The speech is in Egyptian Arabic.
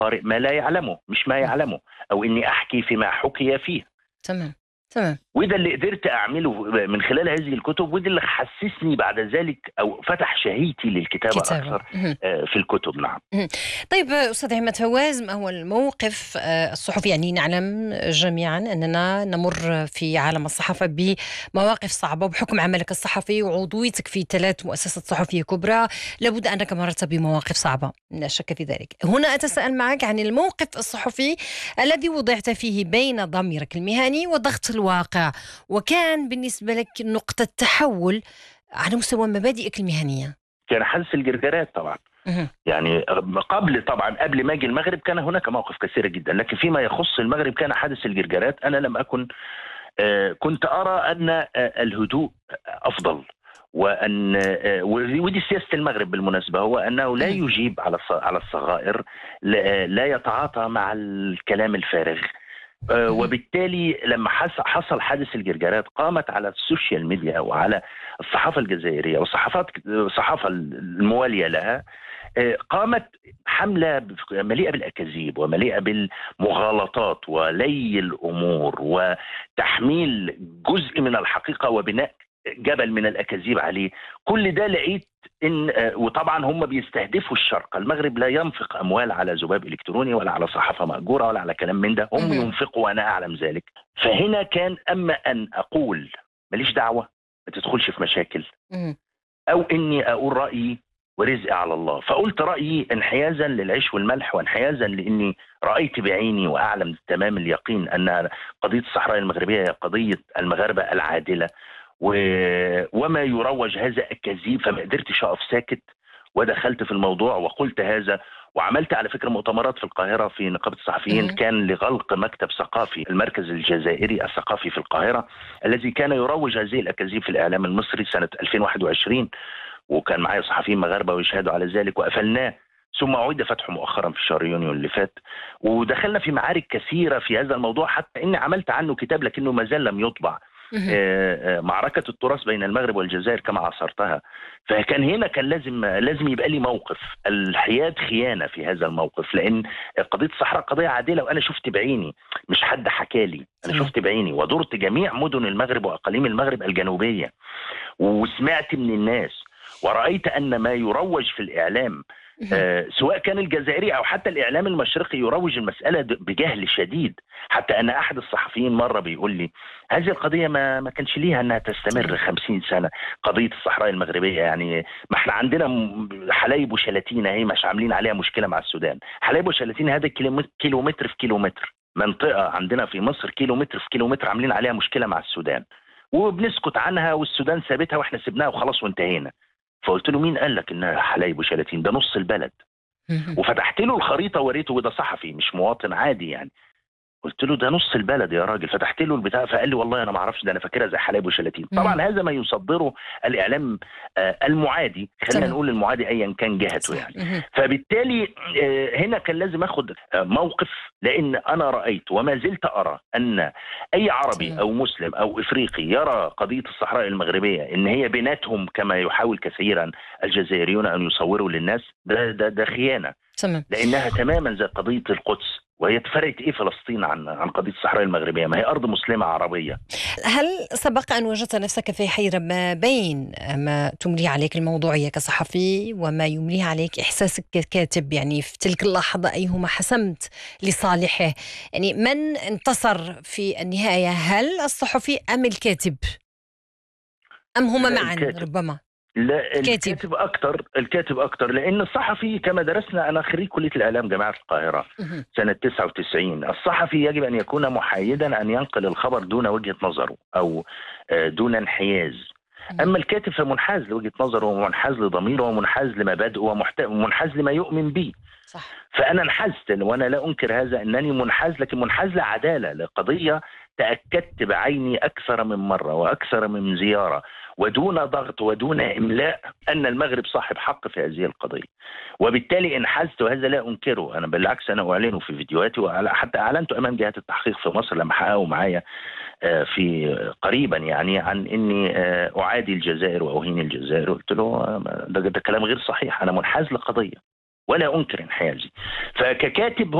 القارئ ما لا يعلمه مش ما يعلمه او اني احكي فيما حكي فيه تمام تمام وده اللي قدرت اعمله من خلال هذه الكتب وده اللي حسسني بعد ذلك او فتح شهيتي للكتابه كتابة. اكثر مهم. آه، في الكتب نعم طيب استاذ عماد فواز ما هو الموقف آه، الصحفي يعني نعلم جميعا اننا نمر في عالم الصحافه بمواقف صعبه وبحكم عملك الصحفي وعضويتك في ثلاث مؤسسات صحفيه كبرى لابد انك مررت بمواقف صعبه لا شك في ذلك هنا اتساءل معك عن الموقف الصحفي الذي وضعت فيه بين ضميرك المهني وضغط الواقع وكان بالنسبه لك نقطه تحول على مستوى مبادئك المهنيه كان حدث الجرجرات طبعا مهم. يعني قبل طبعا قبل ما اجي المغرب كان هناك مواقف كثيره جدا لكن فيما يخص المغرب كان حادث الجرجرات انا لم اكن آه، كنت ارى ان آه، الهدوء افضل وان آه، ودي سياسه المغرب بالمناسبه هو انه لا مم. يجيب على الص- على الصغائر لا لا يتعاطى مع الكلام الفارغ آه، مم. وبالتالي لما حس- حصل حادث الجرجرات قامت على السوشيال ميديا وعلى الصحافه الجزائريه والصحافات الصحافه المواليه لها آه، قامت حمله مليئه بالاكاذيب ومليئه بالمغالطات ولي الامور وتحميل جزء من الحقيقه وبناء جبل من الاكاذيب عليه كل ده لقيت ان آه، وطبعا هم بيستهدفوا الشرق المغرب لا ينفق اموال على ذباب الكتروني ولا على صحافه ماجوره ولا على كلام من ده هم مهم. ينفقوا وانا اعلم ذلك فهنا كان اما ان اقول ماليش دعوه ما تدخلش في مشاكل مهم. او اني اقول رايي ورزقي على الله فقلت رايي انحيازا للعيش والملح وانحيازا لاني رايت بعيني واعلم تمام اليقين ان قضيه الصحراء المغربيه هي قضيه المغاربه العادله و... وما يروج هذا الكذيب فما قدرتش اقف ساكت ودخلت في الموضوع وقلت هذا وعملت على فكره مؤتمرات في القاهره في نقابه الصحفيين مم. كان لغلق مكتب ثقافي المركز الجزائري الثقافي في القاهره الذي كان يروج هذه الاكاذيب في الاعلام المصري سنه 2021 وكان معايا صحفيين مغاربه ويشهدوا على ذلك وقفلناه ثم عيد فتحه مؤخرا في شهر يونيو اللي فات ودخلنا في معارك كثيره في هذا الموضوع حتى اني عملت عنه كتاب لكنه ما زال لم يطبع مهم. آه، آه، معركه التراث بين المغرب والجزائر كما عصرتها فكان هنا كان لازم لازم يبقى لي موقف الحياد خيانه في هذا الموقف لان قضيه الصحراء قضيه عادله وانا شفت بعيني مش حد حكى لي انا تمام. شفت بعيني ودرت جميع مدن المغرب واقاليم المغرب الجنوبيه وسمعت من الناس ورأيت أن ما يروج في الإعلام مهم. آه، سواء كان الجزائري أو حتى الإعلام المشرقي يروج المسألة د- بجهل شديد حتى أن أحد الصحفيين مرة بيقول لي هذه القضية ما, ما كانش ليها أنها تستمر خمسين سنة قضية الصحراء المغربية يعني ما احنا عندنا م- حلايب وشلاتين اهي مش عاملين عليها مشكلة مع السودان حلايب وشلاتين هذا كيلومتر, كيلومتر في كيلومتر منطقة عندنا في مصر كيلومتر في كيلومتر عاملين عليها مشكلة مع السودان وبنسكت عنها والسودان سابتها واحنا سبناها وخلاص وانتهينا فقلت له مين قال لك انها حلايب وشلاتين ده نص البلد مهم. وفتحت له الخريطه وريته وده صحفي مش مواطن عادي يعني قلت له ده نص البلد يا راجل فتحت له البتاع فقال لي والله انا ما اعرفش ده انا فاكرها زي حلايب وشلاتين مم. طبعا هذا ما يصدره الاعلام آه، المعادي خلينا تمام. نقول المعادي ايا كان جهته صح. يعني مهم. فبالتالي آه، هنا كان لازم اخد آه، موقف لان انا رايت وما زلت ارى ان اي عربي تمام. او مسلم او افريقي يرى قضيه الصحراء المغربيه ان هي بيناتهم كما يحاول كثيرا الجزائريون ان يصوروا للناس ده ده ده خيانه تمام لانها تماما زي قضيه القدس وهي فرقت ايه فلسطين عن عن قضيه الصحراء المغربيه ما هي ارض مسلمه عربيه هل سبق أن وجدت نفسك في حيرة ما بين ما تملي عليك الموضوعية كصحفي وما يمليه عليك إحساسك ككاتب يعني في تلك اللحظة أيهما حسمت لصالحه يعني من انتصر في النهاية هل الصحفي أم الكاتب أم هما لا، معا الكاتب. ربما لا الكاتب. الكاتب اكتر الكاتب اكتر لان الصحفي كما درسنا انا خريج كليه الاعلام جامعه القاهره مهم. سنه 99 الصحفي يجب ان يكون محايدا ان ينقل الخبر دون وجهه نظره او آه، دون انحياز اما الكاتب فمنحاز لوجهه نظره ومنحاز لضميره ومنحاز لمبادئه ومحت- ومنحاز لما يؤمن به صح فانا انحازت وانا لا انكر هذا انني منحاز لكن منحاز لعداله لقضيه تاكدت بعيني اكثر من مره واكثر من زياره ودون ضغط ودون املاء ان المغرب صاحب حق في هذه القضيه وبالتالي انحازت وهذا لا انكره انا بالعكس انا اعلنه في فيديوهاتي وحتى اعلنته امام جهات التحقيق في مصر لما حققوا معايا آه، في قريبا يعني عن اني آه، اعادي الجزائر واهين الجزائر قلت له آه، ده, ده كلام غير صحيح انا منحاز لقضيه ولا انكر انحيازي فككاتب